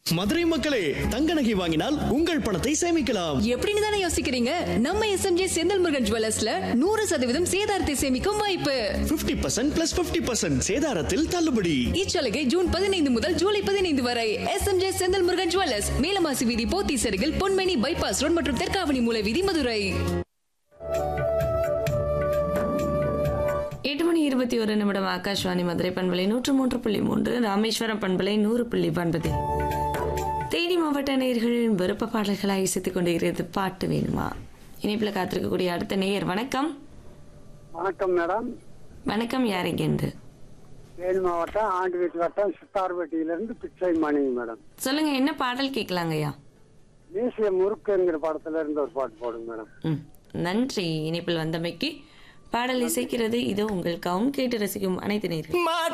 மதுரை மக்களே தங்க நகை வாங்கினால் உங்கள் பணத்தை சேமிக்கலாம் எப்படின்னு தானே யோசிக்கிறீங்க நம்ம எஸ்எம்ஜே செந்தில் முருகன் ஜுவல்லர்ஸ்ல நூறு சதவீதம் சேதாரத்தை சேமிக்கும் வாய்ப்பு 50% பர்சன்ட் பிளஸ் பிப்டி பர்சன்ட் சேதாரத்தில் தள்ளுபடி இச்சலுகை ஜூன் பதினைந்து முதல் ஜூலை பதினைந்து வரை எஸ்எம்ஜே செந்தில் முருகன் ஜுவல்லர்ஸ் மேலமாசி வீதி போத்தி சருகில் பொன்மணி பைபாஸ் ரோட் மற்றும் தெற்காவணி மூல வீதி மதுரை எட்டு மணி இருபத்தி ஒரு நிமிடம் ஆகாஷ்வாணி மதுரை பண்பலை நூற்று மூன்று புள்ளி மூன்று ராமேஸ்வரம் பண்பலை நூறு புள்ளி ஒன்பது தேனி மாவட்ட நேயர்களின் விருப்ப பாடல்களாக இசைத்துக் கொண்டிருக்கிறது பாட்டு வேணுமா இணைப்பில் காத்திருக்கக்கூடிய அடுத்த நேயர் வணக்கம் வணக்கம் மேடம் வணக்கம் யாரைக்கென்று தேனி மாவட்டம் ஆண்டிவீட்டு வட்டம் சித்தார்பட்டியிலிருந்து பிச்சை மணி மேடம் சொல்லுங்க என்ன பாடல் கேட்கலாங்கய்யா தேசிய முறுக்குங்கிற படத்துல இருந்து ஒரு பாட்டு போடுங்க மேடம் ம் நன்றி இணைப்பில் வந்தமைக்கு பாடல் இசைக்கிறது இது உங்கள் கவும் கேட்டு ரசிக்கும் அனைத்து நேர்கள்